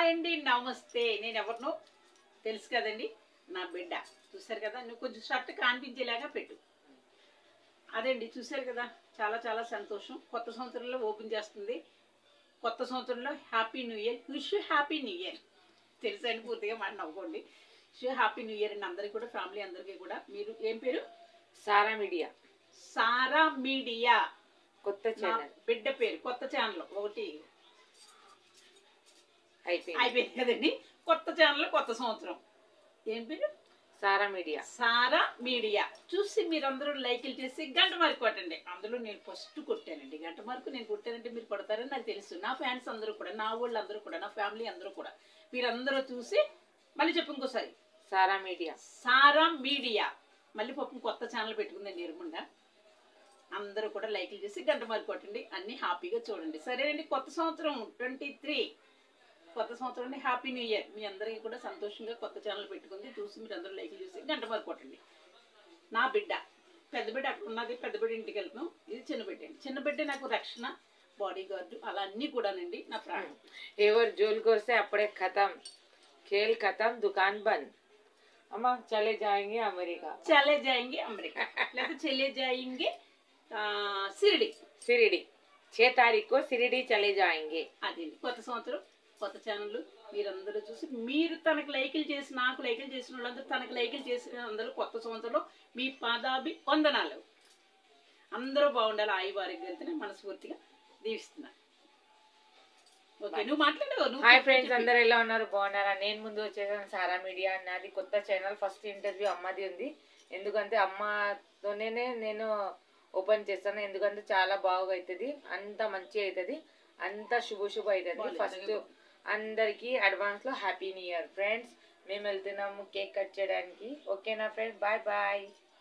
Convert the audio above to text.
Hi అండి నమస్తే నేను ఎవరినో తెలుసు కదండి నా బిడ్డ చూసారు కదా నువ్వు కొంచెం షర్ట్ కనిపించేలాగా పెట్టు అదండి చూసారు కదా చాలా చాలా సంతోషం కొత్త సంవత్సరంలో ఓపెన్ చేస్తుంది కొత్త సంవత్సరంలో happy new year wish happy new year తెలుసండి పూర్తిగా మాట నవ్వుకోండి విష్ హ్యాపీ న్యూ ఇయర్ అండి అందరికీ కూడా ఫ్యామిలీ అందరికీ కూడా మీరు ఏం పేరు సారా మీడియా సారా మీడియా కొత్త నా ఛానల్ బిడ్డ పేరు కొత్త ఛానల్ ఒకటి అయిపోయింది అయిపోయింది కదండి కొత్త ఛానల్ కొత్త సంవత్సరం ఏం పేరు సారా మీడియా సారా మీడియా చూసి మీరందరూ లైకులు చేసి గంట మార్కు కొట్టండి అందులో నేను ఫస్ట్ కొట్టానండి గంట మార్కు నేను కొట్టానంటే మీరు కొడతారని నాకు తెలుసు నా ఫ్యాన్స్ అందరూ కూడా నా వాళ్ళు అందరూ కూడా నా ఫ్యామిలీ అందరూ కూడా మీరందరూ చూసి మళ్ళీ చెప్పు ఇంకోసారి సారా మీడియా సారా మీడియా మళ్ళీ పాపం కొత్త ఛానల్ పెట్టుకుందండి ఎరుముండా అందరూ కూడా లైక్లు చేసి గంట మార్కు కొట్టండి అన్ని హ్యాపీగా చూడండి సరేనండి కొత్త సంవత్సరం ట్వంటీ త్రీ కొత్త సంవత్సరం హ్యాపీ న్యూ ఇయర్ మీ అందరికీ కూడా సంతోషంగా కొత్త ఛానల్ పెట్టుకుంది చూసి మీరు అందరూ లైక్లు చేసి గంట మార్కు కొట్టండి నా బిడ్డ పెద్ద బిడ్డ అక్కడ ఉన్నది పెద్ద బిడ్డ ఇంటికి వెళ్తాం ఇది చిన్న బిడ్డ అండి చిన్న బిడ్డ నాకు రక్షణ బాడీ గార్డు అలా అన్నీ కూడానండి నా ప్రాణం ఎవరు జోలు కోస్తే అప్పుడే ఖతం ఖేల్ ఖతం దుకాన్ బంద్ అమ్మ చలే జాయింగే అమెరికా చలే జాయింగే అమెరికా లేకపోతే చలే జాయింగే ఆ, సిరిడి సిరిడి छह तारीख को सिरिडी चले जाएंगे అది కొత్త సంవత్సరం కొత్త ఛానల్ మీరందరూ చూసి మీరు తనకు లైకులు చేసి నాకు లైకులు చేసిన వాళ్ళందరూ తనకు లైకులు చేసిన అందరూ కొత్త సంవత్సరంలో మీ పాదాభి వందనాలు అందరూ బాగుండాలి ఆయువు ఆరోగ్యంతో మనస్ఫూర్తిగా దీవిస్తున్నా ఓకే నువ్వు మాట్లాడు నువ్వు హాయ్ చెప్పు, ఫ్రెండ్స్ చెప్పు. అందరు ఎలా ఉన్నారు బాగున్నారా నేను ముందు వచ్చేసాను సారా మీడియా నాది కొత్త ఛానల్ ఫస్ట్ ఇంటర్వ్యూ అమ్మది ఉంది ఎందుకంటే అమ్మతోనే నేను ఓపెన్ చేస్తాను ఎందుకంటే చాలా బాగా అవుతుంది అంత మంచిగా అవుతుంది అంత శుభ శుభ అవుతుంది బాగుంది, ఫస్ట్ బాగుంది. అందరికీ అడ్వాన్స్ లో హ్యాపీ న్యూ ఇయర్ ఫ్రెండ్స్ మేము వెళ్తున్నాము కేక్ కట్ చేయడానికి ఓకేనా ఫ్రెండ్స్ బాయ్ బాయ్